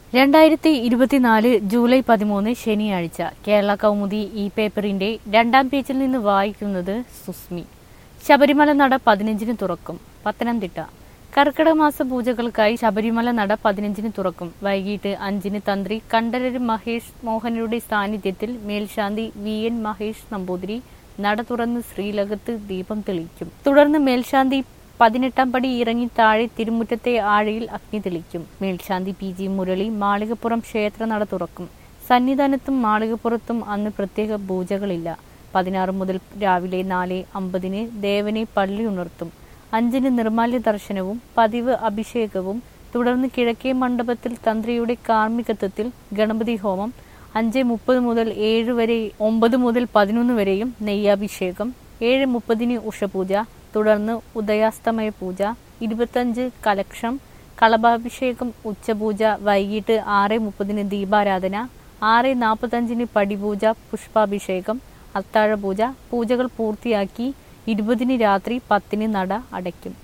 രണ്ടായിരത്തി ഇരുപത്തിനാല് ജൂലൈ പതിമൂന്ന് ശനിയാഴ്ച കേരള കൗമുദി ഈ പേപ്പറിന്റെ രണ്ടാം പേജിൽ നിന്ന് വായിക്കുന്നത് സുസ്മി ശബരിമല നട പതിനഞ്ചിന് തുറക്കും പത്തനംതിട്ട കർക്കിടക മാസ പൂജകൾക്കായി ശബരിമല നട പതിനഞ്ചിന് തുറക്കും വൈകിട്ട് അഞ്ചിന് തന്ത്രി കണ്ഠരര് മഹേഷ് മോഹനരുടെ സാന്നിധ്യത്തിൽ മേൽശാന്തി വി എൻ മഹേഷ് നമ്പൂതിരി നട തുറന്ന് ശ്രീലകത്ത് ദീപം തെളിയിക്കും തുടർന്ന് മേൽശാന്തി പതിനെട്ടാം പടി ഇറങ്ങി താഴെ തിരുമുറ്റത്തെ ആഴയിൽ അഗ്നി തെളിക്കും മേൽശാന്തി പി ജി മുരളി മാളികപ്പുറം ക്ഷേത്ര നട തുറക്കും സന്നിധാനത്തും മാളികപ്പുറത്തും അന്ന് പ്രത്യേക പൂജകളില്ല പതിനാറ് മുതൽ രാവിലെ നാല് അമ്പതിന് ദേവനെ പള്ളി ഉണർത്തും അഞ്ചിന് നിർമാല്യ ദർശനവും പതിവ് അഭിഷേകവും തുടർന്ന് കിഴക്കേ മണ്ഡപത്തിൽ തന്ത്രിയുടെ കാർമ്മികത്വത്തിൽ ഗണപതി ഹോമം അഞ്ച് മുപ്പത് മുതൽ ഏഴ് വരെ ഒമ്പത് മുതൽ പതിനൊന്ന് വരെയും നെയ്യാഭിഷേകം ഏഴ് മുപ്പതിന് ഉഷപൂജ തുടർന്ന് ഉദയാസ്തമയ പൂജ ഇരുപത്തഞ്ച് കലക്ഷം കളഭാഭിഷേകം ഉച്ചപൂജ വൈകിട്ട് ആറ് മുപ്പതിന് ദീപാരാധന ആറ് നാൽപ്പത്തഞ്ചിന് പടിപൂജ പുഷ്പാഭിഷേകം അത്താഴപൂജ പൂജകൾ പൂർത്തിയാക്കി ഇരുപതിന് രാത്രി പത്തിന് നട അടയ്ക്കും